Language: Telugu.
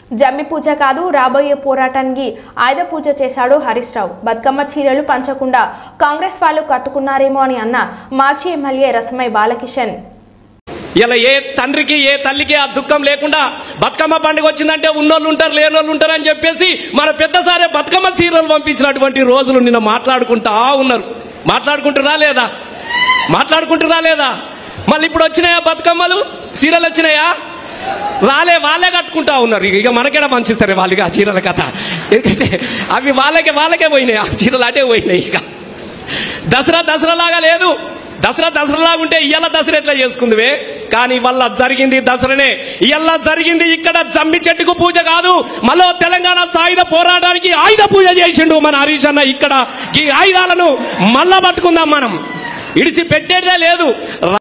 జమ్మి పూజ కాదు రాబోయే పోరాటానికి ఆయుధ పూజ చేశాడు హరీష్ రావు బతుకమ్మ చీరలు పంచకుండా కాంగ్రెస్ వాళ్ళు కట్టుకున్నారేమో అని అన్న మాజీ ఎమ్మెల్యే రసమై బాలకిషన్ ఇలా ఏ తండ్రికి ఏ తల్లికి ఆ దుఃఖం లేకుండా బతుకమ్మ పండుగ వచ్చిందంటే ఉన్నోళ్ళు ఉంటారు లేనోళ్ళు ఉంటారు అని చెప్పేసి మన పెద్దసారే బతుకమ్మ సీరియల్ పంపించినటువంటి రోజులు నిన్న మాట్లాడుకుంటా ఉన్నారు మాట్లాడుకుంటున్నా లేదా మాట్లాడుకుంటున్నా లేదా మళ్ళీ ఇప్పుడు వచ్చినాయా బతుకమ్మలు సీరియల్ వచ్చినాయా రాలే వాళ్ళే కట్టుకుంటా ఉన్నారు ఇక- ఇక మనకేడా పంచిస్తారు వాళ్ళకి ఆ చీరల కథ ఎందుకంటే అవి వాళ్ళకే వాళ్ళకే పోయినాయి ఆ చీరలు అటే పోయినాయి ఇక దసరా దసరా లాగా లేదు దసరా దసరా లాగా ఉంటే ఇయ్యాల దసరా ఎట్లా చేసుకుందివే కానీ వల్ల జరిగింది దసరనే ఇయ్యాల జరిగింది ఇక్కడ జమ్మి చెట్టుకు పూజ కాదు మళ్ళీ తెలంగాణ సాయుధ పోరాటానికి ఆయుధ పూజ చేసిండు మన హరీష్ అన్న ఇక్కడ ఈ ఆయుధాలను మళ్ళా పట్టుకుందాం మనం ఇడిసి పెట్టేదే లేదు